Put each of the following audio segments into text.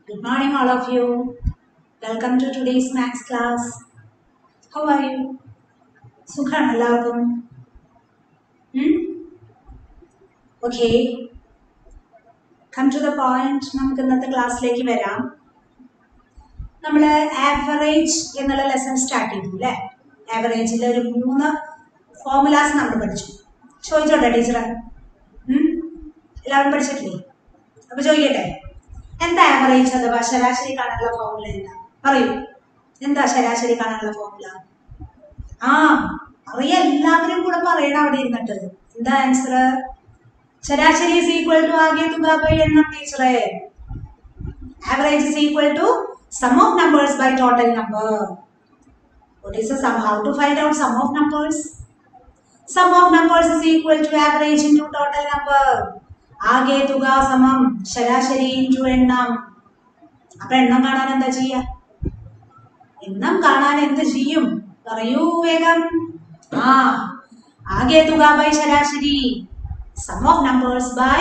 Good morning, all of you. Welcome to today's maths class. How are you? സുഖാണ് എല്ലാവർക്കും okay come to the point നമുക്ക് ഇന്നത്തെ ക്ലാസ്സിലേക്ക് വരാം നമ്മൾ ആവറേജ് എന്നുള്ള ലെസൺ സ്റ്റാർട്ട് ചെയ്തു അല്ലേ ആവറേജിൽ ഒരു മൂന്ന് ഫോർമുലാസ് നമ്മൾ പഠിച്ചു ചോദിച്ചോട്ടെ ടീച്ചറെ എല്ലാവരും പഠിച്ചിട്ടില്ലേ അപ്പൊ ചോദിക്കട്ടെ എന്താ ആവറേജ് അഥവാ ശരാശരി കാണാനുള്ള ഫോർമുല എന്താ പറയൂ എന്താ ശരാശരി കാണാനുള്ള ഫോർമുല ആ അറിയാം എല്ലാവരും കൂടെ പറയണം അവിടെ ഇരുന്നിട്ട് എന്താ ആൻസർ ശരാശരി ഇസ് ഈക്വൽ ടു ആകെ തുക ബൈ എണ്ണം ടീച്ചറെ average is equal to sum of numbers by total number what is the sum how to find out sum of numbers sum of numbers is equal to average into total number ആകെ തുക സമം ശരാശരി into എണ്ണം അപ്പൊ എണ്ണം കാണാൻ എന്താ ചെയ്യാ എണ്ണം കാണാൻ എന്ത് ചെയ്യും പറയൂ വേഗം ആ ആകെ തുക ബൈ ശരാശരി sum of numbers by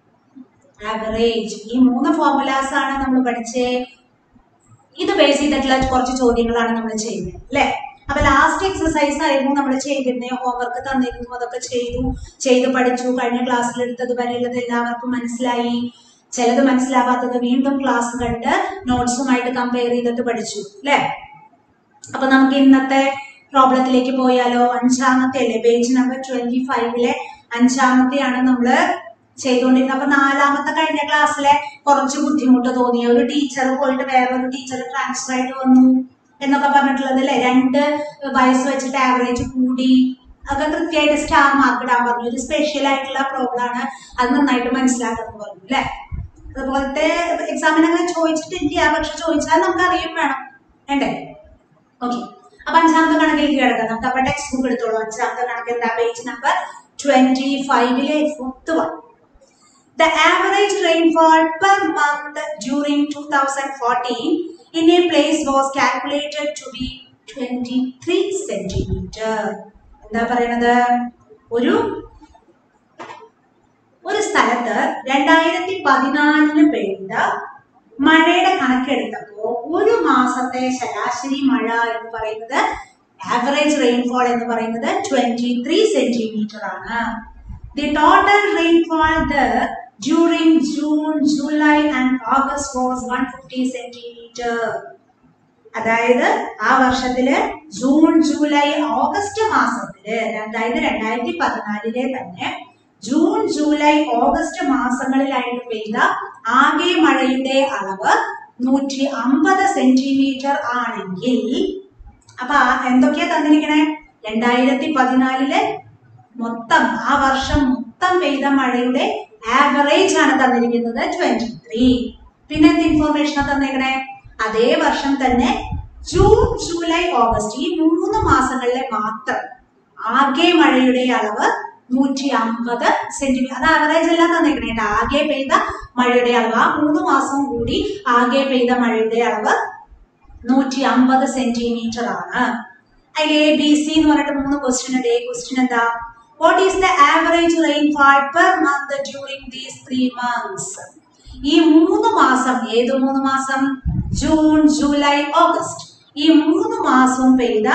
average ഈ മൂന്ന് ഫോർമുലാസ് ആണ് നമ്മൾ പഠിച്ചേ ഇത് ബേസ് ചെയ്തിട്ടുള്ള കുറച്ച് ചോദ്യങ്ങളാണ് നമ്മൾ ചെയ്യുന്നത് അല്ലേ അപ്പൊ ലാസ്റ്റ് എക്സസൈസ് ആയിരുന്നു നമ്മൾ ചെയ്തിരുന്നത് ഹോംവർക്ക് തന്നിരുന്നു അതൊക്കെ ചെയ്തു ചെയ്ത് പഠിച്ചു കഴിഞ്ഞ ക്ലാസ്സിൽ എടുത്തത് വരെയുള്ളത് എല്ലാവർക്കും മനസ്സിലായി ചിലത് മനസ്സിലാവാത്തത് വീണ്ടും ക്ലാസ് കണ്ട് നോട്ട്സുമായിട്ട് കമ്പയർ ചെയ്തിട്ട് പഠിച്ചു അല്ലേ അപ്പൊ നമുക്ക് ഇന്നത്തെ പ്രോബ്ലത്തിലേക്ക് പോയാലോ അഞ്ചാമത്തെ അല്ലേ പേജ് നമ്പർ ട്വന്റി ഫൈവിലെ അഞ്ചാമത്തെയാണ് നമ്മള് ചെയ്തുകൊണ്ടിരുന്നത് അപ്പൊ നാലാമത്തെ കഴിഞ്ഞ ക്ലാസ്സിലെ കുറച്ച് ബുദ്ധിമുട്ട് തോന്നിയ ഒരു ടീച്ചർ പോയിട്ട് വേറൊരു ടീച്ചർ ട്രാൻസ്ഫർ ആയിട്ട് വന്നു എന്നൊക്കെ പറഞ്ഞിട്ടുള്ളത് അല്ലെ രണ്ട് വയസ്സ് വെച്ചിട്ട് ആവറേജ് കൂടി അതൊക്കെ കൃത്യമായിട്ട് സ്റ്റാർ മാർക്ക് ഇടാൻ പറഞ്ഞു ഒരു സ്പെഷ്യൽ ആയിട്ടുള്ള പ്രോബ്ലം ആണ് അത് നന്നായിട്ട് മനസ്സിലാക്കണം പറഞ്ഞു അല്ലെ അതുപോലത്തെ എക്സാമിന് അങ്ങനെ ചോദിച്ചിട്ടില്ല പക്ഷെ ചോദിച്ചാൽ നമുക്ക് അറിയും വേണം വേണ്ടേ ഓക്കെ അപ്പൊ അഞ്ചാമത്തെ കണക്കിലേക്ക് കിടക്കാം നമുക്ക് അപ്പൊ ടെക്സ്റ്റ് ബുക്ക് എടുത്തോളൂ അഞ്ചാമത്തെ കണക്ക് എന്താ പേജ് നമ്പർ ട്വന്റി ഫൈവിലെ fourth one The average rainfall per month during 2014 in a place was calculated to be 23 centimeter. എന്താ പറയണത് ഒരു ഒരു സ്ഥലത്ത് രണ്ടായിരത്തി പതിനാലിന് പെയ്ത മഴയുടെ കണക്കെടുത്തപ്പോ ഒരു മാസത്തെ ശരാശരി മഴ എന്ന് പറയുന്നത് ആവറേജ് റെയിൻഫോൾ എന്ന് പറയുന്നത് ട്വന്റി ത്രീ സെന്റിമീറ്റർ ആണ് the total rainfall the during June July and August was one fifty centimetre അതായത് ആ വർഷത്തില് ജൂൺ ജൂലൈ ഓഗസ്റ്റ് മാസത്തില് അതായത് രണ്ടായിരത്തി പതിനാലിലെ തന്നെ ജൂൺ ജൂലൈ ഓഗസ്റ്റ് മാസങ്ങളിലായിട്ട് പെയ്ത ആകെ മഴയുടെ അളവ് നൂറ്റി അമ്പത് സെന്റിമീറ്റർ ആണെങ്കിൽ അപ്പൊ ആ എന്തൊക്കെയാ തന്നിരിക്കണേ രണ്ടായിരത്തി പതിനാലില് മൊത്തം ആ വർഷം മൊത്തം പെയ്ത മഴയുടെ ആവറേജ് ആണ് തന്നിരിക്കുന്നത് ട്വന്റി ത്രീ പിന്നെ എന്ത് ഇൻഫോർമേഷൻ തന്നേക്കണേ അതേ വർഷം തന്നെ ജൂൺ ജൂലൈ ഓഗസ്റ്റ് ഈ മൂന്ന് മാസങ്ങളിലെ മാത്രം ആകെ മഴയുടെ അളവ് നൂറ്റി അമ്പത് സെന്റിമീറ്റർ അത് ആവറേജ് എല്ലാം തന്നേക്കണേ കേട്ടോ ആകെ പെയ്ത മഴയുടെ അളവ് ആ മൂന്ന് മാസം കൂടി ആകെ പെയ്ത മഴയുടെ അളവ് നൂറ്റി അമ്പത് സെന്റിമീറ്റർ ആണ് അതിൽ എ ബി സി എന്ന് പറഞ്ഞിട്ട് മൂന്ന് ക്വസ്റ്റ്യൻ ഉണ്ട് ക്വസ്റ്റ്യൻ എന്താ what is the average rainfall per month during these three months ഈ മൂന്ന് മാസം ഏത് മൂന്ന് മാസം ജൂൺ ജൂലൈ ഓഗസ്റ്റ് ഈ മൂന്ന് മാസവും പെയ്ത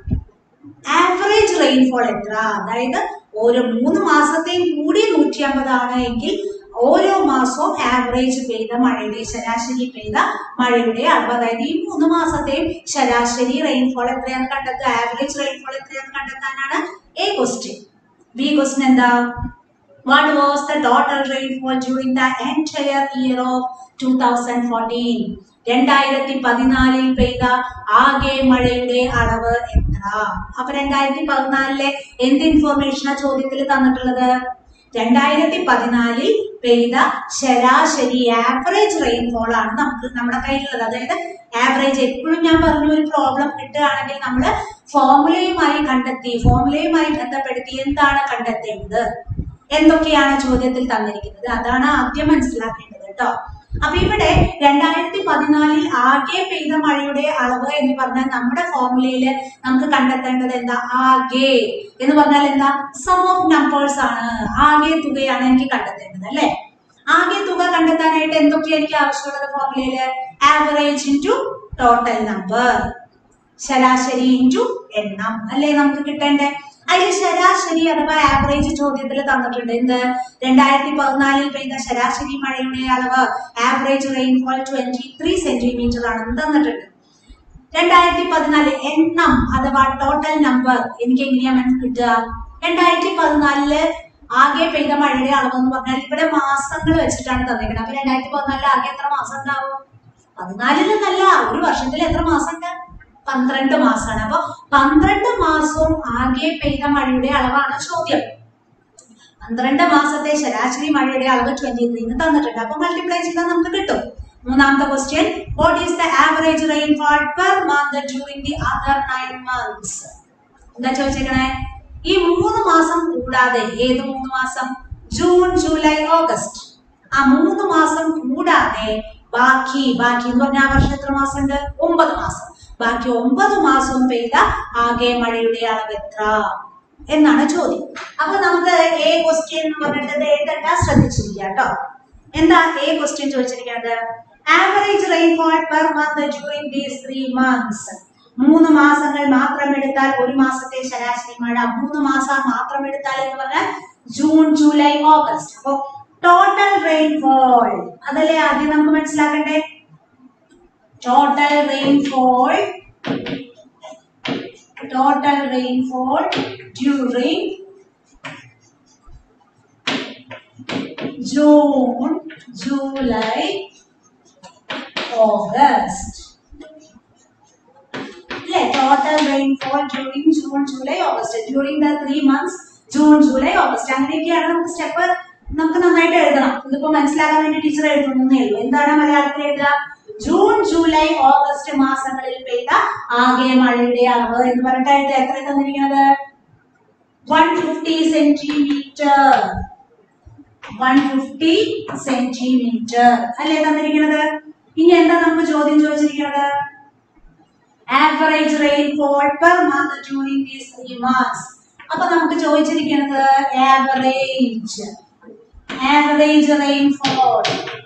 ആവറേജ് റെയിൻഫോൾ എത്ര അതായത് ഓരോ മൂന്ന് മാസത്തെയും കൂടി നൂറ്റി അമ്പതാണ് എങ്കിൽ ഓരോ മാസവും ആവറേജ് പെയ്ത മഴയുടെ ശരാശരി പെയ്ത മഴയുടെ അളവ് അതായത് ഈ മൂന്ന് മാസത്തെയും ശരാശരി റെയിൻഫോൾ എത്രയാണെന്ന് കണ്ടെത്തുക ആവറേജ് റെയിൻഫോൾ എത്രയാണെന്ന് കണ്ടെത്താനാണ് എ ക്വസ്റ്റ്യൻ ബി ക്വസ്റ്റ്യൻ എന്താ what was the total rainfall during the entire year of two thousand fourteen രണ്ടായിരത്തി പതിനാലിൽ പെയ്ത ആകെ മഴയുടെ അളവ് എത്ര അപ്പൊ രണ്ടായിരത്തി പതിനാലിലെ എന്ത് ഇൻഫോർമേഷനാ ചോദ്യത്തിൽ തന്നിട്ടുള്ളത് രണ്ടായിരത്തി പതിനാലിൽ പെയ്ത ശരാശരി ആവറേജ് റെയിൻഫോൾ ആണ് നമുക്ക് നമ്മുടെ കയ്യിലുള്ളത് അതായത് ആവറേജ് എപ്പോഴും ഞാൻ പറഞ്ഞ ഒരു പ്രോബ്ലം കിട്ടുകയാണെങ്കിൽ നമ്മൾ ഫോർമുലയുമായി കണ്ടെത്തി ഫോർമുലയുമായി ബന്ധപ്പെടുത്തി എന്താണ് കണ്ടെത്തേണ്ടത് എന്തൊക്കെയാണ് ചോദ്യത്തിൽ തന്നിരിക്കുന്നത് അതാണ് ആദ്യം മനസ്സിലാക്കേണ്ടത് കേട്ടോ അപ്പൊ ഇവിടെ രണ്ടായിരത്തി പതിനാലിൽ ആകെ പെയ്ത മഴയുടെ അളവ് എന്ന് പറഞ്ഞാൽ നമ്മുടെ ഫോർമുലയില് നമുക്ക് കണ്ടെത്തേണ്ടത് എന്താ ആകെ എന്ന് പറഞ്ഞാൽ എന്താ സം ഓഫ് നമ്പേഴ്സ് ആണ് ആകെ തുകയാണ് എനിക്ക് കണ്ടെത്തേണ്ടത് അല്ലെ ആകെ തുക കണ്ടെത്താനായിട്ട് എന്തൊക്കെയാണ് എനിക്ക് ആവശ്യമുള്ളത് ഫോർമുലയില് ആവറേജ് ഇൻറ്റു ടോട്ടൽ നമ്പർ ശരാശരി ഇൻറ്റു എണ്ണം അല്ലേ നമുക്ക് കിട്ടേണ്ടേ അതിൽ ശരാശരി അഥവാ ആവറേജ് ചോദ്യത്തിൽ തന്നിട്ടുണ്ട് എന്ത് രണ്ടായിരത്തി പതിനാലിൽ പെയ്ത ശരാശരി മഴയുടെ അളവ് average rainfall twenty three centimetre ആണെന്ന് തന്നിട്ടുണ്ട് രണ്ടായിരത്തി പതിനാല് എണ്ണം അഥവാ ടോട്ടൽ നമ്പർ എനിക്ക് എങ്ങനെയാ മനസ്സിൽ കിട്ടുക രണ്ടായിരത്തി പതിനാലില് ആകെ പെയ്ത മഴയുടെ അളവ് എന്ന് പറഞ്ഞാൽ ഇവിടെ മാസങ്ങൾ വെച്ചിട്ടാണ് തന്നിരിക്കുന്നത് അപ്പൊ രണ്ടായിരത്തി പതിനാലില് ആകെ എത്ര മാസം ഉണ്ടാവും പതിനാലിലെന്നല്ല ഒരു വർഷത്തിൽ എത്ര മാസം ഉണ്ട് പന്ത്രണ്ട് മാസമാണ് അപ്പൊ പന്ത്രണ്ട് മാസവും ആകെ പെയ്ത മഴയുടെ അളവാണ് ചോദ്യം പന്ത്രണ്ട് മാസത്തെ ശരാശരി മഴയുടെ അളവ് ട്വന്റി ത്രീന്ന് തന്നിട്ടുണ്ട് അപ്പൊ മൾട്ടിപ്ലൈ ചെയ്താൽ നമുക്ക് കിട്ടും മൂന്നാമത്തെ question what is the average rainfall per month during the other nine months എന്താ ചോദിച്ചേക്കണേ ഈ മൂന്ന് മാസം കൂടാതെ ഏത് മൂന്ന് മാസം ജൂൺ ജൂലൈ ഓഗസ്റ്റ് ആ മൂന്ന് മാസം കൂടാതെ ബാക്കി ബാക്കി എന്ന് പറഞ്ഞാൽ ആ വർഷം എത്ര മാസം ഉണ്ട് ഒമ്പത് മാസം ബാക്കി ഒമ്പത് മാസവും പെയ്ത ആകെ മഴയുടെ അളവ് എത്ര എന്നാണ് ചോദ്യം അപ്പൊ നമുക്ക് എ ക്വസ്റ്റ്യൻ എന്ന് പറഞ്ഞിട്ട് ഇത് എഴുതണ്ട ശ്രദ്ധിച്ചിരിക്കുക കേട്ടോ എന്താ എ ക്വസ്റ്റ്യൻ ചോദിച്ചിരിക്കുന്നത് average rainfall per month during these three months മൂന്ന് മാസങ്ങൾ മാത്രം എടുത്താൽ ഒരു മാസത്തെ ശരാശരി മഴ മൂന്ന് മാസം മാത്രം എടുത്താൽ എന്ന് പറഞ്ഞാൽ ജൂൺ ജൂലൈ ഓഗസ്റ്റ് അപ്പോ ടോട്ടൽ റെയിൻഫോൾ അതല്ലേ ആദ്യം നമുക്ക് മനസ്സിലാക്കണ്ടേ total rainfall total rainfall during June, July, August. അല്ലേ total rainfall during June July August during the three months June July August അങ്ങനെയൊക്കെയാണ് നമുക്ക് സ്റ്റെപ്പ് നമുക്ക് നന്നായിട്ട് എഴുതണം ഇതിപ്പോ മനസ്സിലാക്കാൻ വേണ്ടി ടീച്ചർ എഴുതുന്നേ ഉള്ളൂ എന്താണ് മലയാളത്തിൽ എഴുതുക ജൂൺ ജൂലൈ ഓഗസ്റ്റ് മാസങ്ങളിൽ പെയ്ത ആകെ മഴയുടെ അളവ് എന്ന് പറഞ്ഞിട്ട് എത്ര തന്നിരിക്കുന്നത് one fifty centimetre one fifty centimetre അല്ലേ തന്നിരിക്കുന്നത് ഇനി എന്താ നമുക്ക് ചോദ്യം ചോദിച്ചിരിക്കുന്നത് average rainfall per month during these three months അപ്പൊ നമുക്ക് ചോദിച്ചിരിക്കുന്നത് average average rainfall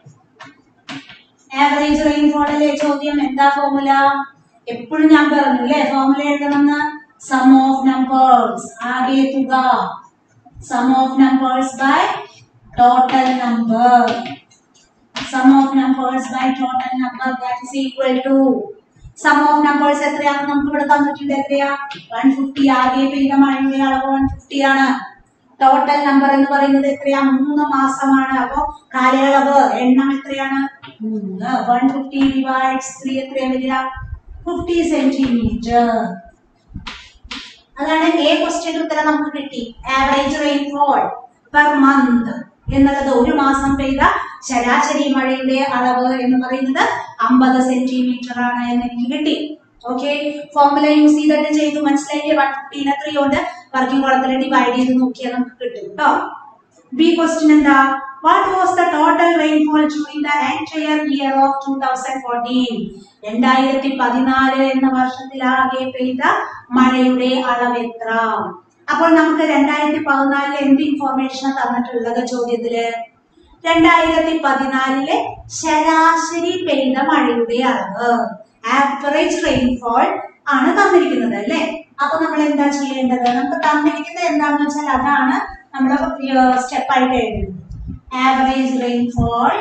average rainfall അല്ലേ ചോദ്യം എന്താ ഫോർമുല എപ്പോഴും ഞാൻ പറഞ്ഞു അല്ലേ ഫോർമുല എഴുതണമെന്ന് സം ഓഫ് നമ്പേഴ്സ് ആകെ തുക sum of numbers by total number sum of numbers by total number that is equal to sum of numbers എത്രയാണെന്ന് നമുക്ക് ഇവിടെ തന്നിട്ടുണ്ട് എത്രയാ വൺ ഫിഫ്റ്റി ആകെ പെയ്ത മഴയുടെ അളവ് വൺ ഫിഫ്റ്റി ആണ് ടോട്ടൽ നമ്പർ എന്ന് പറയുന്നത് എത്രയാ മൂന്ന് മാസമാണ് അപ്പൊ കാലയളവ് എണ്ണം എത്രയാണ് മൂന്ന് വൺ ഫിഫ്റ്റി ഡിവൈഡ്സ് ത്രീ എത്രയാ വരിക ഫിഫ്റ്റി സെന്റിമീറ്റർ അതാണ് എ ക്വസ്റ്റ്യൻ ഉത്തരം നമുക്ക് കിട്ടി ആവറേജ് റെയിൻഫോൾ പെർ മന്ത് എന്നുള്ളത് ഒരു മാസം പെയ്ത ശരാശരി മഴയുടെ അളവ് എന്ന് പറയുന്നത് അമ്പത് സെന്റിമീറ്റർ ആണ് എന്ന് എനിക്ക് കിട്ടി ഓക്കെ ഫോർമുല യൂസ് ചെയ്തിട്ട് ചെയ്തു മനസ്സിലായില്ലേ വൺ ഫിഫ്റ്റീനെ ത്രീ കൊണ്ട് വർക്കിംഗ് കോളത്തിൽ ഡിവൈഡ് ചെയ്ത് നോക്കിയാൽ നമുക്ക് കിട്ടും കേട്ടോ ബി ക്വസ്റ്റ്യൻ എന്താ what was the total rainfall during the entire year of two thousand fourteen രണ്ടായിരത്തി പതിനാല് എന്ന വർഷത്തിലാകെ പെയ്ത മഴയുടെ അളവ് എത്ര അപ്പോൾ നമുക്ക് രണ്ടായിരത്തി പതിനാലില് എന്ത് ഇൻഫോർമേഷൻ തന്നിട്ടുള്ളത് ചോദ്യത്തില് രണ്ടായിരത്തി പതിനാലിലെ ശരാശരി പെയ്ത മഴയുടെ അളവ് ആവറേജ് റെയിൻഫോൾ ആണ് തന്നിരിക്കുന്നത് അല്ലേ അപ്പൊ നമ്മൾ എന്താ ചെയ്യേണ്ടത് നമുക്ക് തന്നിരിക്കുന്നത് എന്താണെന്ന് വെച്ചാൽ അതാണ് നമ്മൾ സ്റ്റെപ്പ് ആയിട്ട് എഴുതുന്നത് average rainfall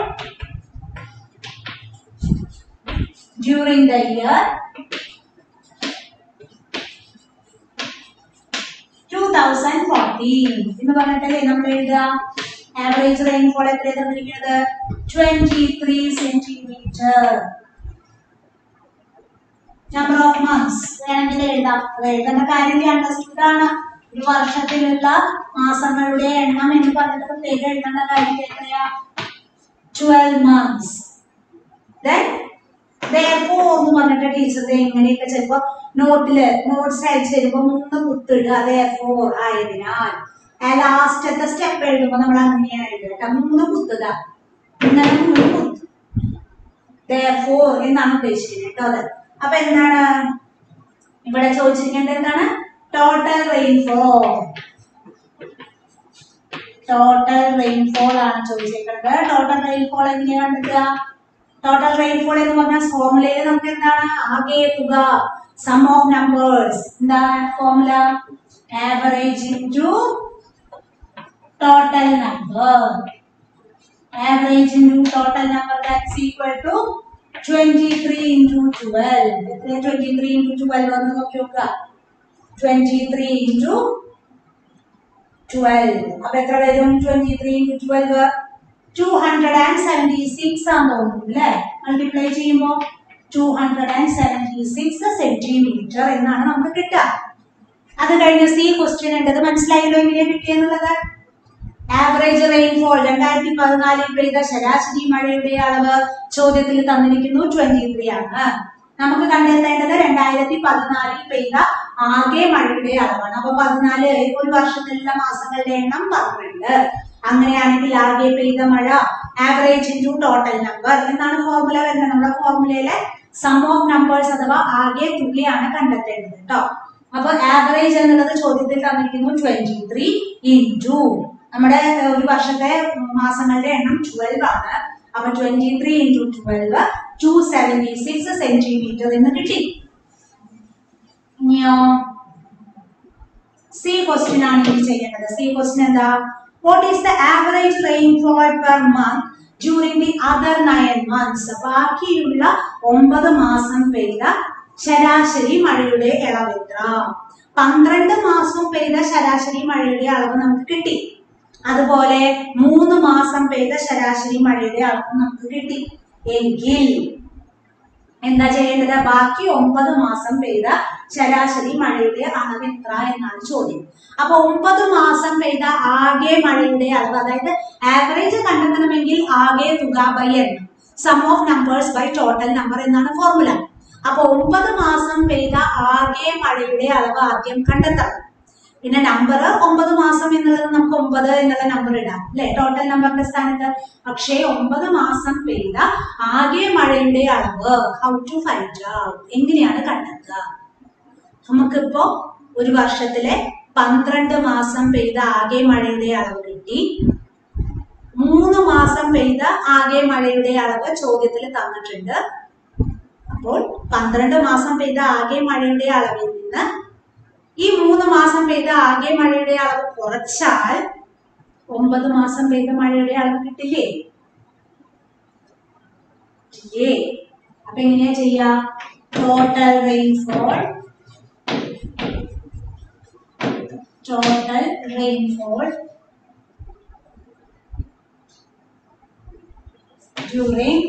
during the year two thousand fourteen എന്ന് പറഞ്ഞിട്ടല്ലേ നമ്മൾ എഴുതുക ആവറേജ് റെയിൻഫോൾ എത്രയാണ് തന്നിരിക്കുന്നത് twenty three centimetre number of months വേണമെങ്കിൽ എഴുതാം അത് എഴുതേണ്ട കാര്യമില്ല അണ്ടർസ്റ്റുഡ് ആണ് ഒരു വർഷത്തിലുള്ള മാസങ്ങളുടെ എണ്ണം എന്ന് പറഞ്ഞിട്ട് പ്രത്യേകം എഴുതേണ്ട കാര്യം എത്രയാ ട്വൽവ് മന്ത്സ് ദെൻ therefore എന്ന് പറഞ്ഞിട്ട് ടീച്ചർ എങ്ങനെയൊക്കെ ചിലപ്പോ നോട്ടില് നോട്ട്സ് അയച്ചു തരുമ്പോ മൂന്ന് കുത്തിടുക therefore ആയതിനാൽ ലാസ്റ്റത്തെ സ്റ്റെപ്പ് എഴുതുമ്പോ നമ്മൾ അങ്ങനെയാണ് എഴുതുക കേട്ടോ. മൂന്ന് കുത്തുക ഇങ്ങനെ മൂന്ന് കുത്ത് therefore എന്നാണ് ഉദ്ദേശിക്കുന്നത് കേട്ടോ അത് അപ്പൊ എന്താണ് ഇവിടെ ചോദിച്ചിരിക്കേണ്ടത് എന്താണ് ടോട്ടൽ റെയിൻഫോൾ ടോട്ടൽ റെയിൻഫോൾ ആണ് ചോദിച്ചേക്കുന്നത് ടോട്ടൽ റെയിൻഫോൾ എങ്ങനെയാ കണ്ടെത്തുക ടോട്ടൽ റെയിൻഫോൾ എന്ന് പറഞ്ഞാൽ ഫോർമുലയിൽ നമുക്ക് എന്താണ് ആകെ തുക സം ഓഫ് നമ്പേഴ്സ് എന്താണ് formula average into total number average into total number that's equal to 23 into 12. എത്ര 23 into 12 ഒന്ന് നോക്കി നോക്കുക 23 into 12. അപ്പൊ എത്ര വരും 23 into 12 276 ആണെന്ന് തോന്നുന്നു അല്ലേ മൾട്ടിപ്ലൈ ചെയ്യുമ്പോൾ 276 സെന്റിമീറ്റർ എന്നാണ് നമുക്ക് കിട്ടുക അത് കഴിഞ്ഞ സി ക്വസ്റ്റ്യൻ ഉണ്ട് അത് മനസ്സിലായല്ലോ എങ്ങനെയാ കിട്ടിയെന്നുള്ളത് ആവറേജ് റെയിൻഫോൾ രണ്ടായിരത്തി പതിനാലിൽ പെയ്ത ശരാശരി മഴയുടെ അളവ് ചോദ്യത്തിൽ തന്നിരിക്കുന്നു ട്വന്റി ത്രീ ആണ് നമുക്ക് കണ്ടെത്തേണ്ടത് രണ്ടായിരത്തി പതിനാലിൽ പെയ്ത ആകെ മഴയുടെ അളവാണ് അപ്പൊ പതിനാല് ഒരു വർഷത്തിലുള്ള മാസങ്ങളുടെ എണ്ണം പന്ത്രണ്ട് അങ്ങനെയാണെങ്കിൽ ആകെ പെയ്ത മഴ ആവറേജ് ഇൻറ്റു ടോട്ടൽ നമ്പർ എന്നാണ് ഫോർമുല വരുന്നത് നമ്മുടെ ഫോർമുലയിലെ സം ഓഫ് നമ്പേഴ്സ് അഥവാ ആകെ തുകയാണ് കണ്ടെത്തേണ്ടത് കേട്ടോ അപ്പൊ ആവറേജ് എന്നുള്ളത് ചോദ്യത്തിൽ തന്നിരിക്കുന്നു ട്വന്റി ത്രീ ഇൻറ്റു നമ്മുടെ ഏർ, ഒരു വർഷത്തെ മാസങ്ങളുടെ എണ്ണം ട്വൽവ് ആണ് അപ്പൊ twenty three into twelve two seventy six centimetre എന്ന് കിട്ടി ഇനിയോ സി ക്വസ്റ്റ്യൻ ആണ് ഇനി ചെയ്യേണ്ടത് സി ക്വസ്റ്റ്യൻ എന്താ what is the average rainfall per month during the other nine months ബാക്കിയുള്ള ഒമ്പത് മാസം പെയ്ത ശരാശരി മഴയുടെ അളവ് എത്ര പന്ത്രണ്ട് മാസം പെയ്ത ശരാശരി മഴയുടെ അളവ് നമുക്ക് കിട്ടി അതുപോലെ മൂന്ന് മാസം പെയ്ത ശരാശരി മഴയുടെ അളവ് നമുക്ക് കിട്ടി എങ്കിൽ എന്താ ചെയ്യേണ്ടത് ബാക്കി ഒമ്പത് മാസം പെയ്ത ശരാശരി മഴയുടെ അളവ് എത്ര എന്നാണ് ചോദ്യം അപ്പൊ ഒമ്പത് മാസം പെയ്ത ആകെ മഴയുടെ അളവ് അതായത് ആവറേജ് കണ്ടെത്തണമെങ്കിൽ ആകെ തുക ബൈ എണ്ണം sum of numbers by total number എന്നാണ് ഫോർമുല അപ്പൊ ഒമ്പത് മാസം പെയ്ത ആകെ മഴയുടെ അളവ് ആദ്യം കണ്ടെത്തണം പിന്നെ നമ്പർ ഒമ്പത് മാസം എന്നുള്ളത് നമുക്ക് ഒമ്പത് എന്നുള്ള നമ്പർ ഇടാം അല്ലെ ടോട്ടൽ നമ്പറിന്റെ സ്ഥാനത്ത് പക്ഷേ ഒമ്പത് മാസം പെയ്ത ആകെ മഴയുടെ അളവ് ഹൗ ടു ഫൈൻഡ് ഔട്ട് എങ്ങനെയാണ് കണ്ടെത്തുക നമുക്കിപ്പോ ഒരു വർഷത്തിലെ പന്ത്രണ്ട് മാസം പെയ്ത ആകെ മഴയുടെ അളവ് കിട്ടി മൂന്ന് മാസം പെയ്ത ആകെ മഴയുടെ അളവ് ചോദ്യത്തിൽ തന്നിട്ടുണ്ട് അപ്പോൾ പന്ത്രണ്ട് മാസം പെയ്ത ആകെ മഴയുടെ അളവിൽ നിന്ന് ഈ മൂന്ന് മാസം പെയ്ത ആകെ മഴയുടെ അളവ് കുറച്ചാൽ ഒമ്പത് മാസം പെയ്ത മഴയുടെ അളവ് കിട്ടില്ലേ ഇല്ലേ അപ്പൊ എങ്ങനെയാ ചെയ്യാ total rainfall total rainfall during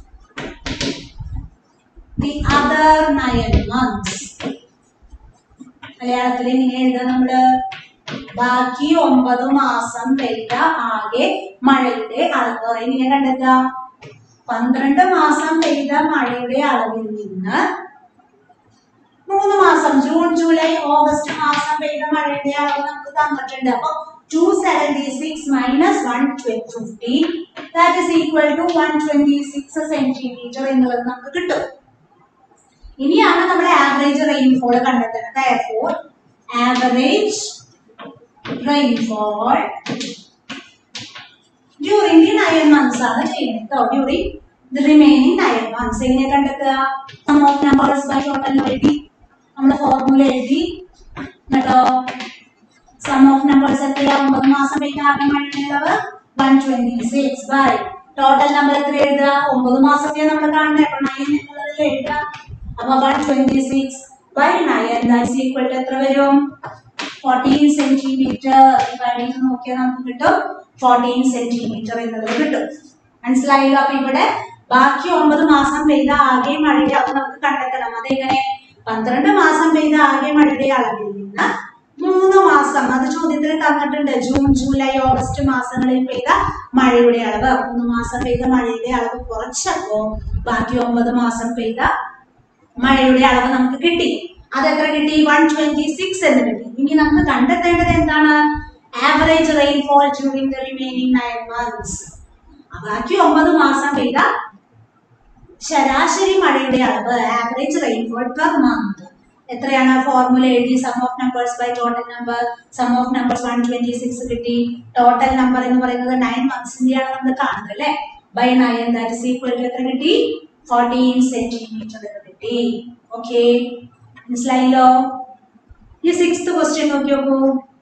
the other nine months മലയാളത്തിൽ ഇങ്ങനെ എഴുതാം നമ്മള് ബാക്കി ഒമ്പത് മാസം പെയ്ത ആകെ മഴയുടെ അളവ് എങ്ങനെ കണ്ടെത്തുക പന്ത്രണ്ട് മാസം പെയ്ത മഴയുടെ അളവിൽ നിന്ന് മൂന്ന് മാസം ജൂൺ ജൂലൈ ഓഗസ്റ്റ് മാസം പെയ്ത മഴയുടെ അളവ് നമുക്ക് തന്നിട്ടുണ്ട് അപ്പൊ two seventy six minus one fifty that is equal to one twenty six centimetre എന്നുള്ളത് നമുക്ക് കിട്ടും ഇനിയാണ് നമ്മൾ ആവറേജ് റെയിൻഫോൾ കണ്ടെത്തുന്നത് therefore average rainfall during the nine months ആണ് ചെയ്യുന്നത് കേട്ടോ during the remaining nine months എങ്ങനെ കണ്ടെത്തുക sum of numbers by total എഴുതി നമ്മുടെ ഫോർമുല എഴുതി എന്നിട്ടോ സം ഓഫ് നമ്പേഴ്സ് എത്രയാ ഒമ്പത് മാസം പെയ്ത ആകെ മഴയുള്ളത് one twenty six by total number എത്ര എഴുതുക ഒമ്പത് മാസത്തെ നമ്മൾ കാണുന്നത് അപ്പൊ നയൻ എന്നുള്ളതിൽ എഴുതുക അപ്പൊ one twenty six by nine that's equal to എത്ര വരും ഫോർട്ടീൻ സെന്റിമീറ്റർ ഡിവൈഡ് ചെയ്ത് നോക്കിയാൽ നമുക്ക് കിട്ടും ഫോർട്ടീൻ സെന്റിമീറ്റർ എന്നുള്ളത് കിട്ടും മനസ്സിലായല്ലോ അപ്പൊ ഇവിടെ ബാക്കി ഒമ്പത് മാസം പെയ്ത ആകെ മഴയുടെ അളവ് നമുക്ക് കണ്ടെത്തണം അതെങ്ങനെ പന്ത്രണ്ട് മാസം പെയ്ത ആകെ മഴയുടെ അളവിൽ നിന്ന് മൂന്ന് മാസം അത് ചോദ്യത്തിൽ തന്നിട്ടുണ്ട് ജൂൺ ജൂലൈ ഓഗസ്റ്റ് മാസങ്ങളിൽ പെയ്ത മഴയുടെ അളവ് മൂന്ന് മാസം പെയ്ത മഴയുടെ അളവ് കുറച്ചപ്പോ ബാക്കി ഒമ്പത് മാസം പെയ്ത മഴയുടെ അളവ് നമുക്ക് കിട്ടി അത് എത്ര കിട്ടി വൺ ട്വന്റി സിക്സ് എന്ന് കിട്ടി ഇനി നമുക്ക് കണ്ടെത്തേണ്ടത് എന്താണ് average rainfall during the remaining nine months ബാക്കി ഒമ്പത് മാസം പെയ്ത ശരാശരി മഴയുടെ അളവ് ആവറേജ് റെയിൻഫോൾ പെർ മന്ത് എത്രയാണ് ഫോർമുല എഴുതി sum of numbers by total number sum of numbers one twenty six കിട്ടി ടോട്ടൽ നമ്പർ എന്ന് പറയുന്നത് നയൻ മന്ത്സിന്റെയാണ് നമ്മൾ കാണുന്നത് അല്ലെ by nine that is equal to എത്ര കിട്ടി ഫോർട്ടീൻ സെന്റിമീറ്റർ എന്ന് കിട്ടി ഓക്കെ മനസ്സിലായല്ലോ ഈ സിക്സ്ത് ക്വസ്റ്റ്യൻ നോക്കി നോക്കൂ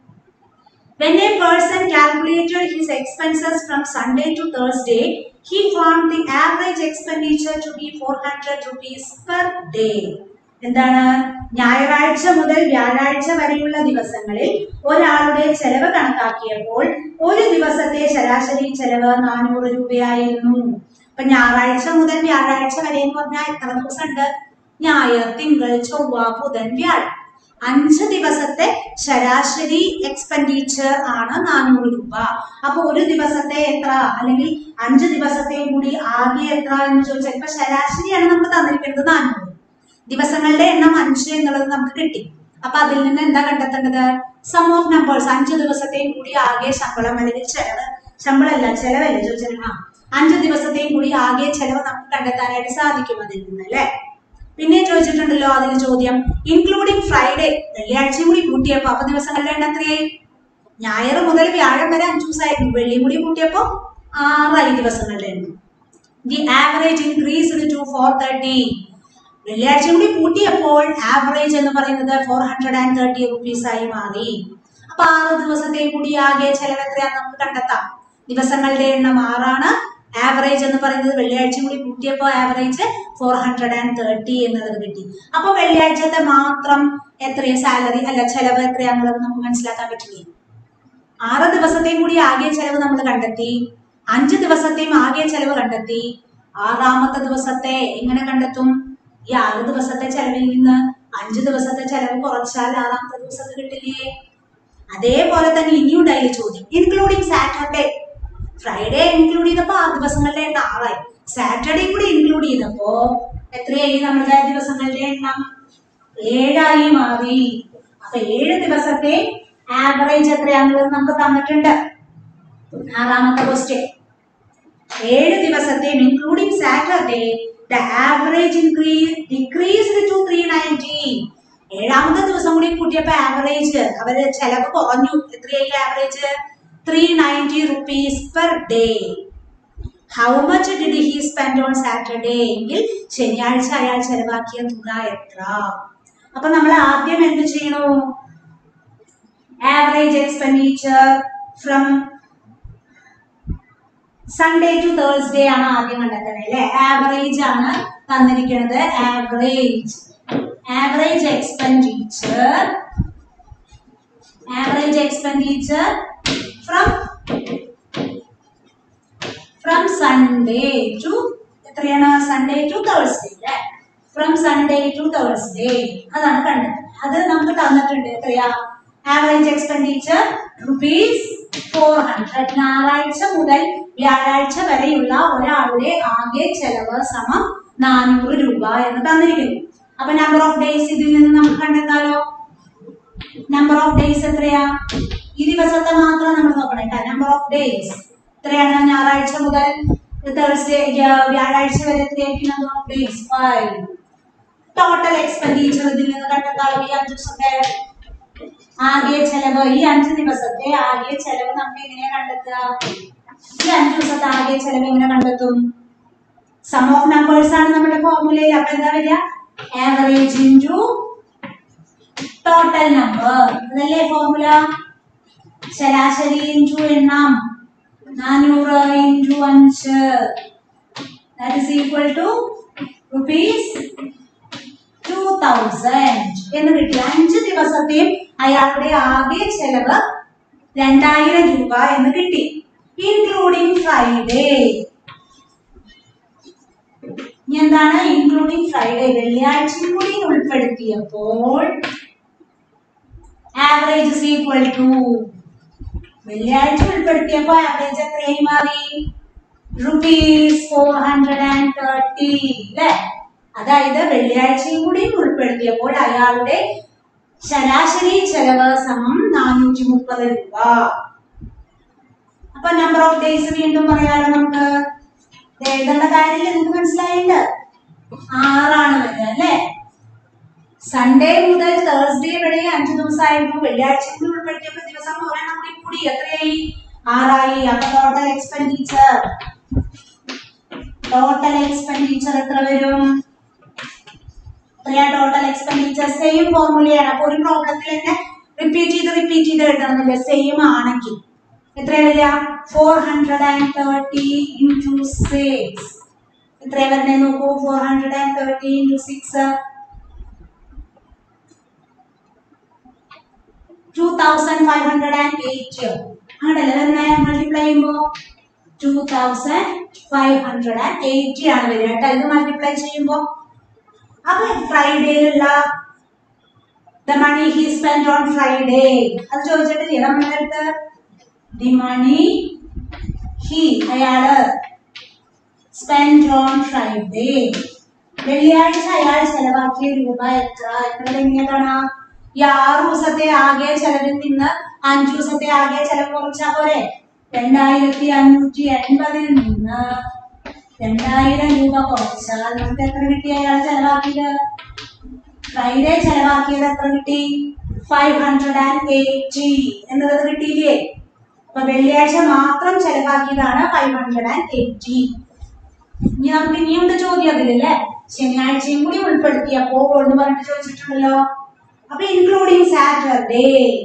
When a person calculated his expenses from Sunday to Thursday, he found the average expenditure to be 400 rupees per day. എന്താണ് ഞായറാഴ്ച മുതൽ വ്യാഴാഴ്ച വരെയുള്ള ദിവസങ്ങളിൽ ഒരാളുടെ ചെലവ് കണക്കാക്കിയപ്പോൾ ഒരു ദിവസത്തെ ശരാശരി ചെലവ് നാനൂറ് രൂപയായിരുന്നു അപ്പൊ ഞായറാഴ്ച മുതൽ വ്യാഴാഴ്ച വരെ എന്ന് പറഞ്ഞാൽ എത്ര ദിവസമുണ്ട് ഞായർ തിങ്കൾ ചൊവ്വ ബുധൻ വ്യാഴം അഞ്ച് ദിവസത്തെ ശരാശരി എക്സ്പെൻഡിച്ചർ ആണ് നാനൂറ് രൂപ അപ്പൊ ഒരു ദിവസത്തെ എത്ര അല്ലെങ്കിൽ അഞ്ച് ദിവസത്തെ കൂടി ആകെ എത്ര എന്ന് ചോദിച്ചാൽ ഇപ്പൊ ശരാശരിയാണ് നമുക്ക് തന്നിരിക്കുന്നത് നാനൂറ് ദിവസങ്ങളുടെ എണ്ണം അഞ്ച് എന്നുള്ളത് നമുക്ക് കിട്ടി അപ്പൊ അതിൽ നിന്ന് എന്താ കണ്ടെത്തേണ്ടത് സം ഓഫ് നമ്പേഴ്സ് അഞ്ച് ദിവസത്തെയും കൂടി ആകെ ശമ്പളം അല്ലെങ്കിൽ ചെലവ് ശമ്പളമല്ല ചെലവല്ലേ ചോദിച്ചാൽ ആ അഞ്ച് ദിവസത്തെയും കൂടി ആകെ ചെലവ് നമുക്ക് കണ്ടെത്താനായിട്ട് സാധിക്കും അതിൽ നിന്ന് അല്ലേ പിന്നെ ചോദിച്ചിട്ടുണ്ടല്ലോ അതിൽ ചോദ്യം ഇൻക്ലൂഡിംഗ് ഫ്രൈഡേ വെള്ളിയാഴ്ചയും കൂടി കൂട്ടിയപ്പോ അപ്പൊ ദിവസങ്ങളുടെ എണ്ണം എത്രയായി ഞായർ മുതൽ വ്യാഴം വരെ അഞ്ചു ദിവസമായിരുന്നു വെള്ളിയും കൂടി കൂട്ടിയപ്പോ ആറായി ദിവസങ്ങളുടെ എണ്ണം the average increased to four thirty വെള്ളിയാഴ്ച കൂടി കൂട്ടിയപ്പോൾ ആവറേജ് എന്ന് പറയുന്നത് four hundred and thirty rupees ആയി മാറി അപ്പൊ ആറ് ദിവസത്തെ കൂടി ആകെ ചെലവ് എത്രയാന്ന് നമുക്ക് കണ്ടെത്താം ദിവസങ്ങളുടെ എണ്ണം ആറാണ് ആവറേജ് എന്ന് പറയുന്നത് വെള്ളിയാഴ്ച കൂടി കൂട്ടിയപ്പോൾ average four hundred and thirty എന്നുള്ളത് കിട്ടി അപ്പൊ വെള്ളിയാഴ്ചത്തെ മാത്രം എത്രയും സാലറി അല്ല ചെലവ് എത്രയാന്നുള്ളത് നമുക്ക് മനസ്സിലാക്കാൻ പറ്റില്ലേ ആറ് ദിവസത്തെയും കൂടി ആകെ ചെലവ് നമ്മൾ കണ്ടെത്തി അഞ്ച് ദിവസത്തെയും ആകെ ചെലവ് കണ്ടെത്തി ആറാമത്തെ ദിവസത്തെ എങ്ങനെ കണ്ടെത്തും ഈ ആറ് ദിവസത്തെ ചെലവിൽ നിന്ന് അഞ്ച് ദിവസത്തെ ചെലവ് കുറച്ചാൽ ആറാമത്തെ ദിവസത്തെ കിട്ടില്ലേ അതേപോലെ തന്നെ ഇനിയും ഡയലി ചോദ്യം ഇൻക്ലൂഡിങ് സാറ്റർഡേ ഫ്രൈഡേ ഇൻക്ലൂഡ് ചെയ്തപ്പോ ആ ദിവസങ്ങളുടെ എണ്ണം ആറായി സാറ്റർഡേ കൂടി ഇൻക്ലൂഡ് ചെയ്തപ്പോ എത്രയായി നമ്മുടെ ദിവസങ്ങളുടെ എണ്ണം ഏഴായി മാറി അപ്പൊ ഏഴ് ദിവസത്തെ ആവറേജ് എത്രയാണെന്നുള്ളത് നമുക്ക് തന്നിട്ടുണ്ട് ആറാമത്തെ ക്വസ്റ്റ്യൻ ഏഴ് ദിവസത്തെയും including Saturday the average increase decreased to three ninety ഏഴാമത്തെ ദിവസം കൂടി കൂട്ടിയപ്പോ ആവറേജ് അവര് ചെലവ് കുറഞ്ഞു എത്രയായി average three ninety rupees per day how much did he spend on Saturday എങ്കിൽ ശനിയാഴ്ച അയാൾ ചെലവാക്കിയ തുക എത്ര അപ്പൊ നമ്മൾ ആദ്യം എന്ത് ചെയ്യണു average expenditure from Sunday to Thursday ആണ് ആദ്യം കണ്ടെത്തുന്നത് അല്ലെ ആവറേജ് ആണ് തന്നിരിക്കുന്നത് average average expenditure average expenditure from from Sunday to എത്രയാണ് സൺഡേ ടു തേഴ്സ്ഡേ അല്ലെ ഫ്രം സൺഡേ ടു തേഴ്സ്ഡേ അതാണ് കണ്ടെത്തുന്നത് അത് നമുക്ക് തന്നിട്ടുണ്ട് എത്രയാ average expenditure rupees four hundred ഞായറാഴ്ച മുതൽ വ്യാഴാഴ്ച വരെയുള്ള ഒരാളുടെ ആകെ ചെലവ് സമം നാനൂറ് രൂപ എന്ന് തന്നിരിക്കുന്നു അപ്പൊ നമ്പർ ഓഫ് ഡേയ്സ് ഇതിൽ നിന്ന് നമുക്ക് കണ്ടെത്താലോ നമ്പർ ഓഫ് ഡേയ്സ് എത്രയാ ഈ ദിവസത്തെ മാത്രം നമ്മൾ നോക്കണം കേട്ടോ നമ്പർ ഓഫ് ഡേയ്സ് എത്രയാണ് ഞായറാഴ്ച മുതൽ തേഴ്സ്ഡേ വ്യാഴാഴ്ച വരെ എത്രയായിരിക്കും number of days five total expenditure ഇതിൽ നിന്ന് കണ്ടെത്താലോ ഈ അഞ്ച് ദിവസത്തെ ആകെ ചെലവ് ഈ അഞ്ച് ദിവസത്തെ ആകെ ചെലവ് നമുക്ക് എങ്ങനെയാ കണ്ടെത്തുക ഈ അഞ്ച് ദിവസത്തെ ആകെ ചെലവ് എങ്ങനെ കണ്ടെത്തും സം ഓഫ് നമ്പേഴ്സ് ആണ് നമ്മുടെ ഫോർമുലയിൽ അപ്പൊ എന്താ വരിക ആവറേജ് ഇൻറ്റു ടോട്ടൽ നമ്പർ അതല്ലേ ഫോർമുല ശരാശരി ഇൻറ്റു എണ്ണം നാനൂറ് ഇൻറ്റു അഞ്ച് that is equal to rupees two thousand എന്ന് കിട്ടി അഞ്ച് ദിവസത്തെയും അയാളുടെ ആകെ ചെലവ് രണ്ടായിരം രൂപ എന്ന് കിട്ടി ഇൻക്ലൂഡിംഗ് ഫ്രൈഡേ ഇനി എന്താണ് ഇൻക്ലൂഡിംഗ് ഫ്രൈഡേ വെള്ളിയാഴ്ചയും കൂടി ഉൾപ്പെടുത്തിയപ്പോൾ ആവറേജ് ഇസ് ഈക്വൽ ടു വെള്ളിയാഴ്ച ഉൾപ്പെടുത്തിയപ്പോൾ ആവറേജ് എത്രയായി മാറി rupees four hundred and thirty അല്ലേ അതായത് വെള്ളിയാഴ്ചയും കൂടി ഉൾപ്പെടുത്തിയപ്പോൾ അയാളുടെ ശരാശരി ചെലവ് സമം നാനൂറ്റി മുപ്പത് രൂപ അപ്പൊ നമ്പർ ഓഫ് ഡേയ്സ് വീണ്ടും പറയാലോ നമുക്ക് ഇത് എഴുതേണ്ട കാര്യം നിങ്ങൾക്ക് മനസ്സിലായിട്ടുണ്ട് ആറാണ് വരിക അല്ലേ സൺഡേ മുതൽ തേഴ്സ്ഡേ വരെ അഞ്ചു ദിവസമായിരുന്നു വെള്ളിയാഴ്ച കൂടി ഉൾപ്പെടുത്തിയപ്പോൾ ദിവസം ഒരെണ്ണം കൂടി കൂടി എത്രയായി ആറായി അപ്പൊ ടോട്ടൽ എക്സ്പെൻഡിച്ചർ ടോട്ടൽ എക്സ്പെൻഡിച്ചർ എത്ര വരും എത്രയാ ടോട്ടൽ എക്സ്പെൻഡിച്ചർ സെയിം ഫോർമുലയാണ് അപ്പൊ ഒരു പ്രോബ്ലത്തിൽ തന്നെ റിപ്പീറ്റ് ചെയ്ത് റിപ്പീറ്റ് ചെയ്ത് എഴുതണമെന്നില്ല സെയിം ആണെങ്കിൽ എത്ര വരിക four hundred and thirty into six എത്ര വരണേ നോക്കൂ four hundred and thirty into six two thousand five hundred and eight അങ്ങനല്ലേ വരുന്നേ മൾട്ടിപ്ലൈ ചെയ്യുമ്പോ two thousand five hundred and eighty ആണ് വരിക കേട്ടോ ഇത് മൾട്ടിപ്ലൈ ചെയ്യുമ്പോ അപ്പൊ ഫ്രൈഡേയിലുള്ള the money he spend on Friday അത് ചോദിച്ചിട്ടില്ലേ നമ്മുടെ അടുത്ത് ദി മണി ഹി അയാള് സ്പെൻഡ് ഓൺ ഫ്രൈഡേ വെള്ളിയാഴ്ച അയാൾ ചെലവാക്കിയ രൂപ എത്ര എത്ര എങ്ങനെ കാണാം ഈ ആറ് ദിവസത്തെ ആകെ ചെലവിൽ നിന്ന് അഞ്ചു ദിവസത്തെ ആകെ ചെലവ് കുറച്ചാ പോരെ രണ്ടായിരത്തി അഞ്ഞൂറ്റി എൺപതിൽ നിന്ന് രണ്ടായിരം രൂപ കുറച്ചാൽ നമുക്ക് എത്ര കിട്ടി അയാൾ ചെലവാക്കിയത് ഫ്രൈഡേ ചെലവാക്കിയത് എത്ര കിട്ടി ഫൈവ് ഹൺഡ്രഡ് ആൻഡ് എയ്റ്റി എന്നുള്ളത് കിട്ടിയില്ലേ അപ്പൊ വെള്ളിയാഴ്ച മാത്രം ചെലവാക്കിയതാണ് ഫൈവ് ഹൺഡ്രഡ് ആൻഡ് എയ്റ്റി ഇനി നമുക്ക് ഇനിയുണ്ട് ചോദ്യം അതിലല്ലേ ശനിയാഴ്ചയും കൂടി ഉൾപ്പെടുത്തിയപ്പോ എന്ന് പറഞ്ഞിട്ട് ചോദിച്ചിട്ടുണ്ടല്ലോ അപ്പൊ ഇൻക്ലൂഡിങ് സാറ്റർഡേ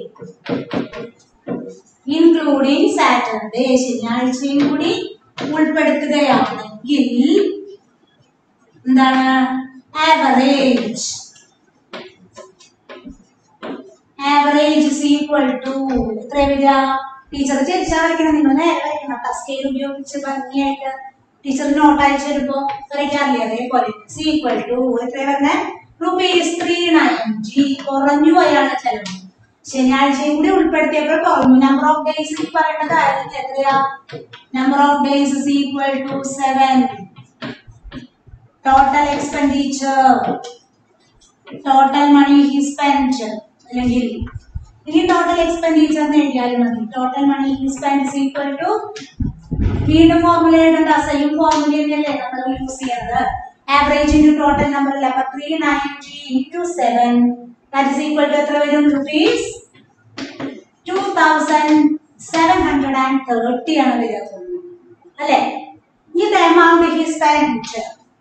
ഇൻക്ലൂഡിങ് സാറ്റർഡേ ശനിയാഴ്ചയും കൂടി ഉൾപ്പെടുത്തുകയാണെങ്കിൽ എന്താണ് average average is equal to എത്ര വരിക ടീച്ചർ ചേച്ചാ വരയ്ക്കണം നിങ്ങൾ നേരെ വരയ്ക്കണം കേട്ടോ സ്കെയിൽ ഉപയോഗിച്ച് ഭംഗിയായിട്ട് ടീച്ചർ നോട്ട് അയച്ചു തരുമ്പോ വരയ്ക്കാറില്ലേ അതേപോലെ ഇസ് ഈക്വൽ ടു എത്ര വരുന്നേ റുപ്പീസ് ത്രീ നയൻറ്റി കുറഞ്ഞു അയാളുടെ ചെലവ് ശനിയാഴ്ചയും കൂടി ഉൾപ്പെടുത്തിയപ്പോൾ കുറഞ്ഞു നമ്പർ ഓഫ് ഡേയ്സ് ഈ പറയുന്നത് ആയിരുന്നു എത്രയാ number of days is equal to seven total expenditure total money he spend അല്ലെങ്കിൽ ഇനി ടോട്ടൽ എക്സ്പെൻഡിച്ചർ എന്ന് എഴുതിയാലും മതി total money he spend equal to വീണ്ടും ഫോർമുല എഴുതണ്ട സെയിം ഫോർമുല തന്നെയല്ലേ നമ്മൾ യൂസ് ചെയ്യുന്നത് ആവറേജ് ഇൻറ്റു ടോട്ടൽ നമ്പർ അല്ല അപ്പൊ three ninety into seven that is equal to എത്ര വരും rupees two thousand seven hundred and thirty ആണ് വരുന്നത് അല്ലേ ഇത് amount he spend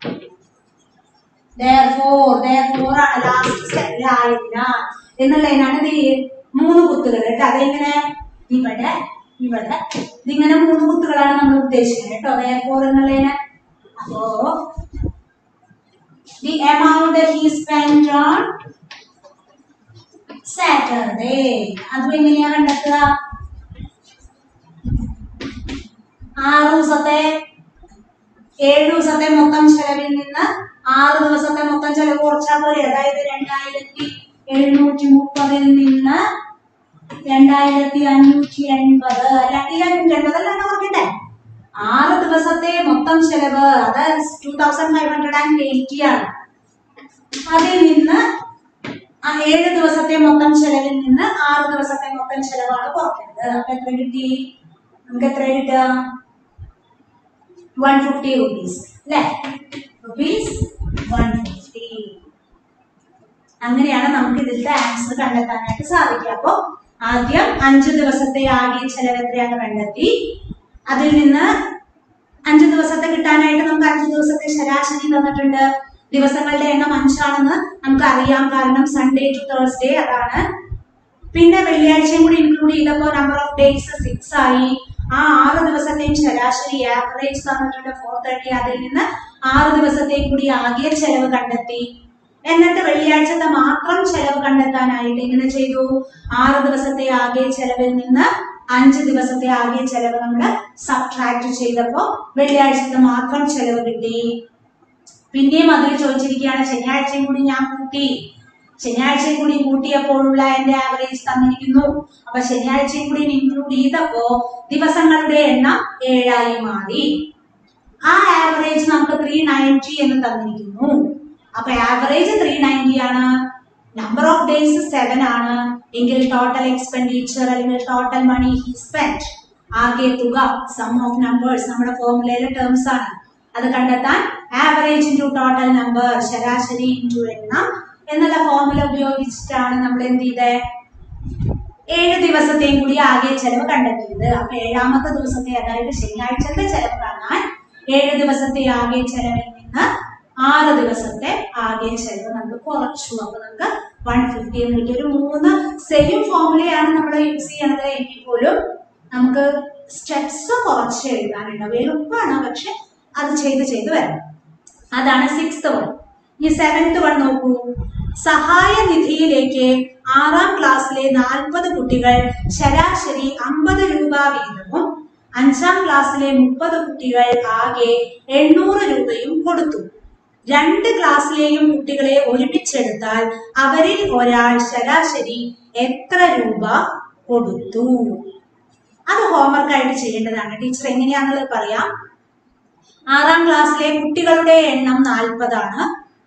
therefore therefore ആണ് ലാസ്റ്റ് സ്റ്റെപ്പിൽ ആയതിനാൽ എന്നുള്ളതിനാണ് ഇത് ഈ മൂന്ന് കുത്തുകൾ കേട്ടോ അതെങ്ങനെ ഇവിടെ ഇവിടെ ഇതിങ്ങനെ മൂന്ന് കുത്തുകളാണ് നമ്മൾ ഉദ്ദേശിക്കുന്നത് കേട്ടോ therefore എന്നുള്ളതിന് അപ്പോ the amount that he spent on Saturday അതും എങ്ങനെയാ കണ്ടെത്തുക ആറ് ദിവസത്തെ ഏഴ് ദിവസത്തെ മൊത്തം ചെലവിൽ നിന്ന് ആറ് ദിവസത്തെ മൊത്തം ചെലവ് കുറച്ചാൽ പോലെ അതായത് രണ്ടായിരത്തി എഴുന്നൂറ്റി മുപ്പതിൽ നിന്ന് രണ്ടായിരത്തി അഞ്ഞൂറ്റി എൺപത് അല്ലെങ്കിൽ അഞ്ഞൂറ്റി എൺപത് അല്ലാണ്ട് ഓർക്കണ്ടേ ആറ് ദിവസത്തെ മൊത്തം ചെലവ് അത് two thousand five hundred and eighty ആണ് അതിൽ നിന്ന് ആ ഏഴ് ദിവസത്തെ മൊത്തം ചെലവിൽ നിന്ന് ആറ് ദിവസത്തെ മൊത്തം ചെലവാണ് കുറയ്ക്കുന്നത് അപ്പൊ എത്ര കിട്ടി നമുക്ക് എത്ര കിട്ടുക വൺ ഫിഫ്റ്റി റുപ്പീസ് അല്ലേ റുപ്പീസ് വൺ ഫിഫ്റ്റി അങ്ങനെയാണ് നമുക്ക് ഇതിന്റെ ആൻസർ കണ്ടെത്താനായിട്ട് സാധിക്കുക അപ്പോ ആദ്യം അഞ്ച് ദിവസത്തെ ആകെ ചെലവ് എത്രയാണ് കണ്ടെത്തി അതിൽ നിന്ന് അഞ്ച് ദിവസത്തെ കിട്ടാനായിട്ട് നമുക്ക് അഞ്ച് ദിവസത്തെ ശരാശരി തന്നിട്ടുണ്ട് ദിവസങ്ങളുടെ എണ്ണം അഞ്ചാണെന്ന് നമുക്ക് അറിയാം കാരണം സൺഡേ ടു തേഴ്സ്ഡേ അതാണ് പിന്നെ വെള്ളിയാഴ്ചയും കൂടി ഇൻക്ലൂഡ് ചെയ്തപ്പോൾ നമ്പർ ഓഫ് ഡേയ്സ് സിക്സ് ആയി ആ ആറ് ദിവസത്തെയും ശരാശരി ആവറേജ് തന്നിട്ടുണ്ട് ഫോർ തേർട്ടി അതിൽ നിന്ന് ആറ് ദിവസത്തെയും കൂടി ആകെ ചെലവ് കണ്ടെത്തി എന്നിട്ട് വെള്ളിയാഴ്ചത്തെ മാത്രം ചെലവ് കണ്ടെത്താനായിട്ട് എങ്ങനെ ചെയ്തു ആറ് ദിവസത്തെ ആകെ ചെലവിൽ നിന്ന് അഞ്ച് ദിവസത്തെ ആകെ ചെലവ് നമ്മൾ സബ്ട്രാക്ട് ചെയ്തപ്പോ വെള്ളിയാഴ്ചത്തെ മാത്രം ചെലവ് കിട്ടി പിന്നെയും അതിൽ ചോദിച്ചിരിക്കുകയാണ് ശനിയാഴ്ചയും കൂടി ഞാൻ കൂട്ടി ശനിയാഴ്ചയും കൂടി കൂട്ടിയപ്പോഴുള്ള എന്റെ ആവറേജ് തന്നിരിക്കുന്നു അപ്പൊ ശനിയാഴ്ചയും കൂടി ഇൻക്ലൂഡ് ചെയ്തപ്പോ ദിവസങ്ങളുടെ എണ്ണം ഏഴായി മാറി ആ ആവറേജ് നമുക്ക് ത്രീ നയൻറ്റി എന്ന് തന്നിരിക്കുന്നു അപ്പൊ ആവറേജ് ത്രീ നയൻറ്റി ആണ് നമ്പർ ഓഫ് ഡേയ്സ് സെവൻ ആണ് എങ്കിൽ ടോട്ടൽ എക്സ്പെൻഡിച്ചർ അല്ലെങ്കിൽ ടോട്ടൽ മണി ഹി സ്പെൻഡ് ആകെ തുക സം ഓഫ് നമ്പേഴ്സ് നമ്മുടെ ഫോർമുലയിലെ ടേംസ് ആണ് അത് കണ്ടെത്താൻ ആവറേജ് ഇൻറ്റു ടോട്ടൽ നമ്പർ ശരാശരി ഇൻറ്റു എണ്ണം എന്നുള്ള ഫോർമുല ഉപയോഗിച്ചിട്ടാണ് നമ്മൾ എന്ത് ചെയ്തേ ഏഴ് ദിവസത്തെയും കൂടി ആകെ ചെലവ് കണ്ടെത്തിയത് അപ്പൊ ഏഴാമത്തെ ദിവസത്തെ അതായത് ശനിയാഴ്ചത്തെ ചെലവ് കാണാൻ ഏഴ് ദിവസത്തെ ആകെ ചെലവിൽ നിന്ന് ആറ് ദിവസത്തെ ആകെ ചെലവ് നമ്മൾ കുറച്ചു അപ്പൊ നമുക്ക് വൺ ഫിഫ്റ്റി എന്ന് കിട്ടി ഒരു മൂന്ന് സെയിം ഫോർമുലയാണ് നമ്മൾ യൂസ് ചെയ്യണത് എങ്കിൽ പോലും നമുക്ക് സ്റ്റെപ്സ് കുറച്ച് എഴുതാനുണ്ട് എളുപ്പമാണ് പക്ഷെ അത് ചെയ്ത് ചെയ്ത് വരണം അതാണ് സിക്സ്ത് വൺ ഈ സെവൻത് വൺ നോക്കൂ സഹായ നിധിയിലേക്ക് ആറാം ക്ലാസ്സിലെ നാൽപ്പത് കുട്ടികൾ ശരാശരി അമ്പത് രൂപ വീതവും അഞ്ചാം ക്ലാസ്സിലെ മുപ്പത് കുട്ടികൾ ആകെ എണ്ണൂറ് രൂപയും കൊടുത്തു രണ്ട് ക്ലാസ്സിലെയും കുട്ടികളെ ഒരുമിച്ചെടുത്താൽ അവരിൽ ഒരാൾ ശരാശരി എത്ര രൂപ കൊടുത്തു അത് ഹോംവർക്ക് ആയിട്ട് ചെയ്യേണ്ടതാണ് ടീച്ചർ എങ്ങനെയാണെന്നുള്ളത് പറയാം ആറാം ക്ലാസ്സിലെ കുട്ടികളുടെ എണ്ണം നാൽപ്പതാണ്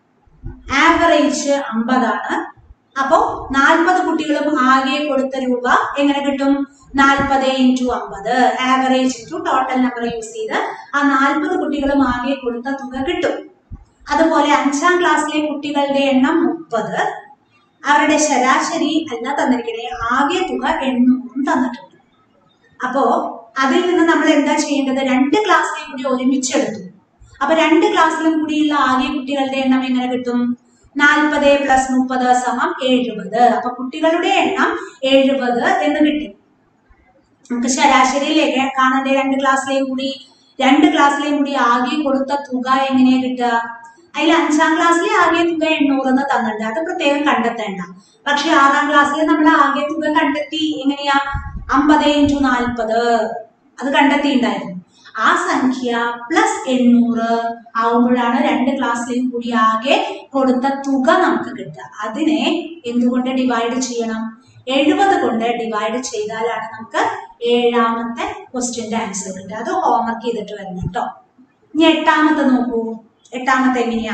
ആവറേജ് അമ്പതാണ് അപ്പോ നാൽപ്പത് കുട്ടികളും ആകെ കൊടുത്ത രൂപ എങ്ങനെ കിട്ടും നാൽപ്പത് ഇൻറ്റു അമ്പത് average into total number use ചെയ്ത് ആ നാൽപ്പത് കുട്ടികളും ആകെ കൊടുത്ത തുക കിട്ടും അതുപോലെ അഞ്ചാം ക്ലാസ്സിലെ കുട്ടികളുടെ എണ്ണം മുപ്പത് അവരുടെ ശരാശരി അല്ല തന്നിരിക്കണേ ആകെ തുക എണ്ണൂറും തന്നിട്ടുണ്ട് അപ്പോ അതിൽ നിന്ന് നമ്മൾ എന്താ ചെയ്യേണ്ടത് രണ്ട് ക്ലാസ്സിലെയും കൂടി ഒരുമിച്ചെടുത്തു അപ്പൊ രണ്ട് ക്ലാസ്സിലും കൂടിയുള്ള ആകെ കുട്ടികളുടെ എണ്ണം എങ്ങനെ കിട്ടും നാൽപ്പത് പ്ലസ് മുപ്പത് സമം എഴുപത് അപ്പൊ കുട്ടികളുടെ എണ്ണം എഴുപത് എന്ന് കിട്ടി നമുക്ക് ശരാശരിയിലേക്ക് കാണണ്ടേ രണ്ട് ക്ലാസ്സിലെയും കൂടി രണ്ട് ക്ലാസ്സിലെയും കൂടി ആകെ കൊടുത്ത തുക എങ്ങനെയാ കിട്ടുക അതിൽ അഞ്ചാം ക്ലാസ്സിലെ ആകെ തുക എണ്ണൂറ് എന്ന് തന്നിട്ടുണ്ട് അത് പ്രത്യേകം കണ്ടെത്തേണ്ട പക്ഷെ ആറാം ക്ലാസ്സിൽ നമ്മൾ ആകെ തുക കണ്ടെത്തി എങ്ങനെയാ അമ്പത് ഇൻറ്റു നാൽപ്പത് അത് കണ്ടെത്തിയിട്ടുണ്ടായിരുന്നു ആ സംഖ്യ പ്ലസ് എണ്ണൂറ് ആവുമ്പോഴാണ് രണ്ട് ക്ലാസ്സിലെയും കൂടി ആകെ കൊടുത്ത തുക നമുക്ക് കിട്ടുക അതിനെ എന്തുകൊണ്ട് ഡിവൈഡ് ചെയ്യണം എഴുപത് കൊണ്ട് ഡിവൈഡ് ചെയ്താലാണ് നമുക്ക് ഏഴാമത്തെ ക്വസ്റ്റ്യന്റെ ആൻസർ കിട്ടുക അത് ഹോംവർക്ക് ചെയ്തിട്ട് വരണം കേട്ടോ ഇനി എട്ടാമത്തെ നോക്കൂ എട്ടാമത്തെ എങ്ങനെയാ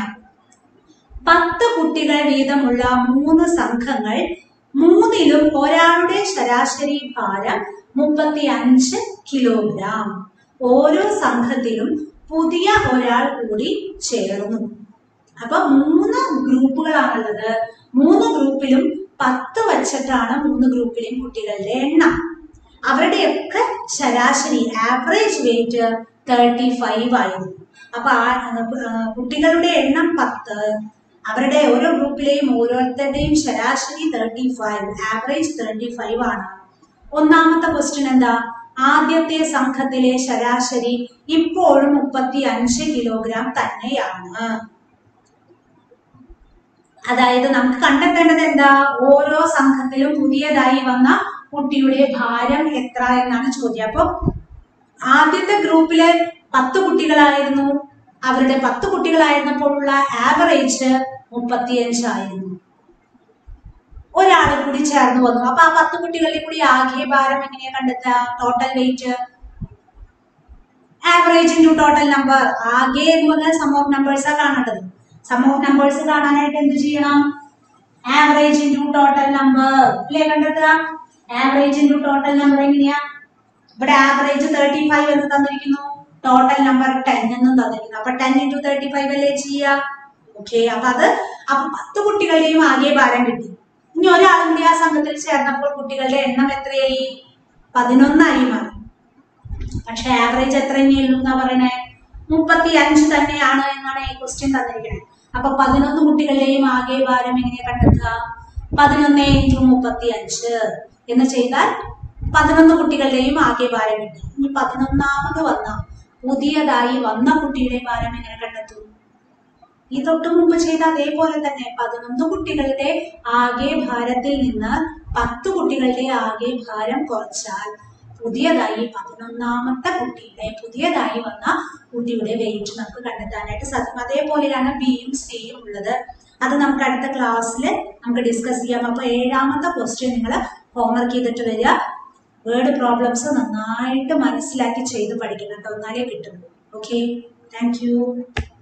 പത്ത് കുട്ടികൾ വീതമുള്ള മൂന്ന് സംഘങ്ങൾ മൂന്നിലും ഒരാളുടെ ശരാശരി ഭാരം മുപ്പത്തി അഞ്ച് കിലോഗ്രാം ഓരോ സംഘത്തിലും പുതിയ ഒരാൾ കൂടി ചേർന്നു അപ്പൊ മൂന്ന് ഗ്രൂപ്പുകളാണുള്ളത് മൂന്ന് ഗ്രൂപ്പിലും പത്ത് വച്ചിട്ടാണ് മൂന്ന് ഗ്രൂപ്പിലെയും കുട്ടികളുടെ എണ്ണം അവരുടെയൊക്കെ ശരാശരി ആവറേജ് വെയിറ്റ് തേർട്ടി ഫൈവ് ആയിരുന്നു അപ്പൊ ആ ആ, കുട്ടികളുടെ എണ്ണം പത്ത് അവരുടെ ഓരോ ഗ്രൂപ്പിലെയും ഓരോരുത്തരുടെയും ശരാശരി thirty five average thirty five ആണ് ഒന്നാമത്തെ ക്വസ്റ്റ്യൻ എന്താ ആദ്യത്തെ സംഘത്തിലെ ശരാശരി ഇപ്പോഴും മുപ്പത്തി അഞ്ച് കിലോഗ്രാം തന്നെയാണ് അതായത് നമുക്ക് കണ്ടെത്തേണ്ടത് എന്താ ഓരോ സംഘത്തിലും പുതിയതായി വന്ന കുട്ടിയുടെ ഭാരം എത്ര എന്നാണ് ചോദ്യം അപ്പൊ ആദ്യത്തെ ഗ്രൂപ്പില് പത്ത് കുട്ടികളായിരുന്നു അവരുടെ പത്ത് കുട്ടികളായിരുന്നപ്പോഴുള്ള ആവറേജ് മുപ്പത്തിയഞ്ചായിരുന്നു ഒരാൾ കൂടി ചേർന്ന് വന്നു അപ്പൊ ആ പത്ത് കുട്ടികളിൽ കൂടി ആകെ ഭാരം എങ്ങനെയാ കണ്ടെത്തുക total weight average into total number ആകെ എന്ന് പറഞ്ഞാൽ സം ഓഫ് നമ്പേഴ്സാ കാണേണ്ടത് സം ഓഫ് നമ്പേഴ്സ് കാണാനായിട്ട് എന്ത് ചെയ്യണം ആവറേജ് ഇൻറ്റു ടോട്ടൽ നമ്പർ ഇല്ലേ കണ്ടെത്തുക ആവറേജ് ഇൻറ്റു ടോട്ടൽ നമ്പർ എങ്ങനെയാ ഇവിടെ ആവറേജ് തേർട്ടി ഫൈവ് എന്ന് തന്നിരിക്കുന്നു ടോട്ടൽ നമ്പർ ടെൻ എന്നും തന്നിരിക്കുന്നു അപ്പൊ ടെൻ ഇൻറ്റു തേർട്ടി ഫൈവ് അല്ലേ ചെയ്യുക ഓക്കെ അപ്പൊ അത് അപ്പൊ പത്ത് കുട്ടികളുടെയും ആകെ ഭാരം കിട്ടി ഇനി ഒരാളും കൂടി ആ സംഘത്തിൽ ചേർന്നപ്പോൾ കുട്ടികളുടെ എണ്ണം എത്രയായി പതിനൊന്നായി മാറി പക്ഷെ ആവറേജ് എത്ര തന്നെയുള്ളൂ എന്നാ പറയണേ മുപ്പത്തി അഞ്ച് തന്നെയാണ് എന്നാണ് ഈ ക്വസ്റ്റ്യൻ തന്നിരിക്കുന്നത് അപ്പൊ പതിനൊന്ന് കുട്ടികളുടെയും ആകെ ഭാരം എങ്ങനെയാ കണ്ടെത്തുക പതിനൊന്ന് ഇൻറ്റു മുപ്പത്തി അഞ്ച് എന്ന് ചെയ്താൽ പതിനൊന്ന് കുട്ടികളുടെയും ആകെ ഭാരം കിട്ടി ഇനി പതിനൊന്നാമത് വന്ന പുതിയതായി വന്ന കുട്ടിയുടെ ഭാരം എങ്ങനെ കണ്ടെത്തും ഈ തൊട്ട് മുമ്പ് ചെയ്ത അതേപോലെ തന്നെ പതിനൊന്ന് കുട്ടികളുടെ ആകെ ഭാരത്തിൽ നിന്ന് പത്ത് കുട്ടികളുടെ ആകെ ഭാരം കുറച്ചാൽ പുതിയതായി പതിനൊന്നാമത്തെ കുട്ടിയുടെ പുതിയതായി വന്ന കുട്ടിയുടെ വെയിറ്റ് നമുക്ക് കണ്ടെത്താനായിട്ട് സാധിക്കും അതേപോലെയാണ് ബിയും സിയും ഉള്ളത് അത് നമുക്ക് അടുത്ത ക്ലാസ്സിൽ നമുക്ക് ഡിസ്കസ് ചെയ്യാം അപ്പൊ ഏഴാമത്തെ ക്വസ്റ്റ്യൻ നിങ്ങൾ ഹോംവർക്ക് ചെയ്തിട്ട് വരിക വേർഡ് പ്രോബ്ലംസ് നന്നായിട്ട് മനസ്സിലാക്കി ചെയ്ത് പഠിക്കണം കേട്ടോ എന്നാലേ കിട്ടും ഓക്കെ താങ്ക് യു